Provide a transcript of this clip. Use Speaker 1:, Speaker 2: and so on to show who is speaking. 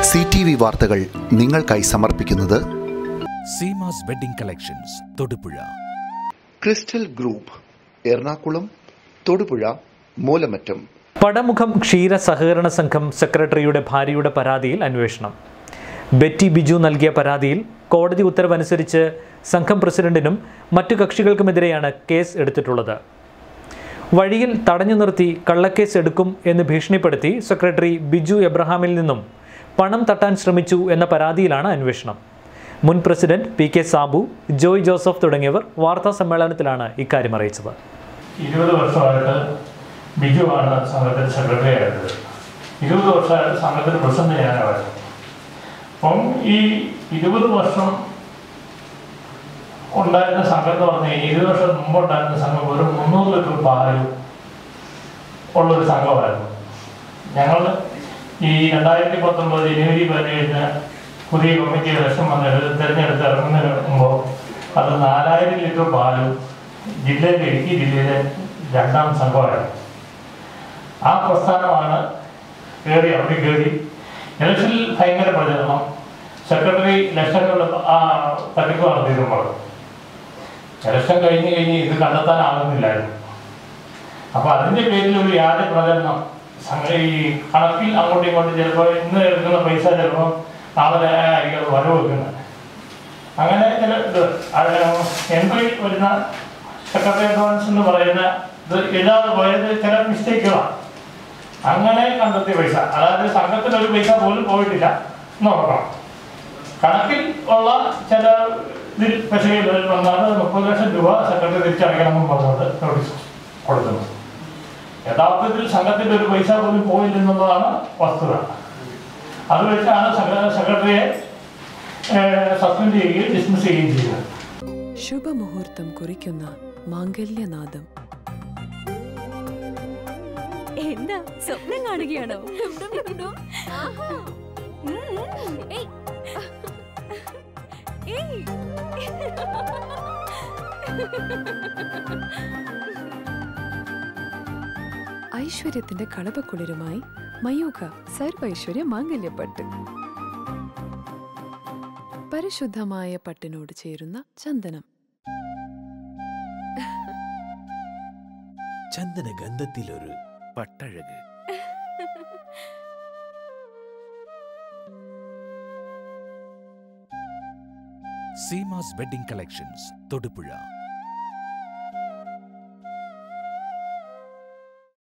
Speaker 1: C T V വാർത്തകൾ നിങ്ങൾക്കായി സമർപ്പിക്കുന്നത്
Speaker 2: Seema's wedding collections Thodupuzha
Speaker 1: crystal group Ernakulam Thodupuzha Moolamattam
Speaker 3: Padamukham ക്ഷീര സഹകരണ സംഘം സെക്രട്ടറിയുടെ ഭാര്യയുടെ പരാതിയിൽ അന്വേഷണം ബെറ്റി ബിജു നൽകിയ പരാതിയിൽ കോടതി ഉത്തരവനുസരിച്ച് സംഘം പ്രസിഡന്റിനും മറ്റു കക്ഷികൾക്കുമെതിരെയാണ് കേസ് എടുത്തിട്ടുള്ളത് വഴിയിൽ തടഞ്ഞു നിർത്തി കള്ളക്കേസ് എടുക്കും എന്ന് ഭീഷണിപ്പെടുത്തി സെക്രട്ടറി ബിജു എബ്രഹാമിൽ നിന്നും പണം തട്ടാൻ ശ്രമിച്ചു എന്ന പരാതിയിലാണ് അന്വേഷണം മുൻ president P K Sabu Joy Joseph തുടങ്ങിയവർ വാർത്താ സമ്മേളനത്തിലാണ് ഇക്കാര്യം അറിയിച്ചത്
Speaker 4: ഇരുപത് വർഷമായിട്ട് ബിജു ആണ് സംഘത്തിന് സെക്രട്ടറി ആയിരുന്നത് ഇരുപത് വർഷമായിട്ട് സംഘത്തിന് പ്രസിഡന്റ് ഞാനായിരുന്നു അപ്പം ഈ ഇരുപത് വർഷം ഉണ്ടായിരുന്ന സംഘം എന്ന് പറഞ്ഞു കഴിഞ്ഞാൽ ഇരുപത് വർഷം മുമ്പ് ഉണ്ടായിരുന്ന സംഘം ഒരു മുന്നൂറ് ലിറ്റർ പാല് ഉള്ളൊരു സംഘമായിരുന്നു ഞങ്ങൾ ഈ രണ്ടായിരത്തി പത്തൊമ്പത് ജനുവരി പതിനേഴിന് പുതിയ കമ്മിറ്റി ഇലക്ഷൻ വന്നിട്ട് തിരഞ്ഞെടുത്ത് ഇറങ്ങുന്നതിന് മുമ്പ് അത് നാലായിരം ലിറ്റർ പാലും ജില്ലയിലെ ഇടുക്കി ജില്ലയിലെ രണ്ടാം സംഘമായിരുന്നു ആ പ്രസ്ഥാനമാണ് കയറി അവിടെ കയറി ഇലക്ഷനിൽ ഭയങ്കര പ്രചരണം സെക്രട്ടറി ലക്ഷങ്ങളുടെ ആ തട്ടിപ്പ് നടത്തിയിരുന്നു ഇലക്ഷൻ കഴിഞ്ഞ് കഴിഞ്ഞ് ഇത് കണ്ടെത്താനാകുന്നില്ലായിരുന്നു അപ്പൊ അതിന്റെ പേരിൽ ഒരു വ്യാജ പ്രചരണം സംഘ- ഈ കണക്കിൽ അങ്ങോട്ടും ഇങ്ങോട്ടും ചിലപ്പോൾ ഇന്ന് എടുക്കുന്ന പൈസ ചിലപ്പോൾ നാളെ ആയിരിക്കും അത് വരവ് വെക്കുന്നത് അങ്ങനെ ചില ഇത് എൻട്രി വരുന്ന സെക്രട്ടറി അഡ്വാൻസ് എന്ന് പറയുന്ന ഇത് എഴുതാതെ പോയത് ചില മിസ്റ്റേക്കുകളാണ് അങ്ങനെ കണ്ടെത്തിയ പൈസ അതായത് സംഘത്തിൽ ഒരു പൈസ പോലും പോയിട്ടില്ല എന്ന് നോക്കണം കണക്കിൽ ഉള്ള ചില ഇതിൽ പെശകൾ വന്നാണ് മുപ്പത് ലക്ഷം രൂപ സെക്രട്ടറി തിരിച്ചടയ്ക്കണമെന്ന് പറഞ്ഞുകൊണ്ട് നോട്ടീസ് കൊടുക്കുന്നത് യഥാർത്ഥത്തിൽ സംഘത്തിന്റെ ഒരു പൈസ പോലും പോയില്ലെന്നുള്ളതാണ് വസ്തുത അത് വെച്ചാണ് സംഘ- സെക്രട്ടറിയെ സസ്പെൻഡ് ചെയ്യുകയും ഡിസ്മിസ് ചെയ്യുകയും ചെയ്തത്
Speaker 5: ശുഭമുഹൂർത്തം കുറിക്കുന്ന മാംഗല്യനാദം
Speaker 6: എന്താ സ്വപ്നം കാണുകയാണോ ഉം. ഏയ്. ഏയ്.
Speaker 5: ഐശ്വര്യത്തിന്റെ കളപക്കുളിരുമായി മയൂഖ സർവൈശ്വര്യ മാംഗല്യപ്പട്ട് പരിശുദ്ധമായ പട്ടിനോട് ചേരുന്ന ചന്ദനം
Speaker 2: ചന്ദന ഗന്ധത്തിലൊരു പട്ടഴക് സീമാസ് വെഡിംഗ് കളക്ഷൻസ് തൊടുപുഴ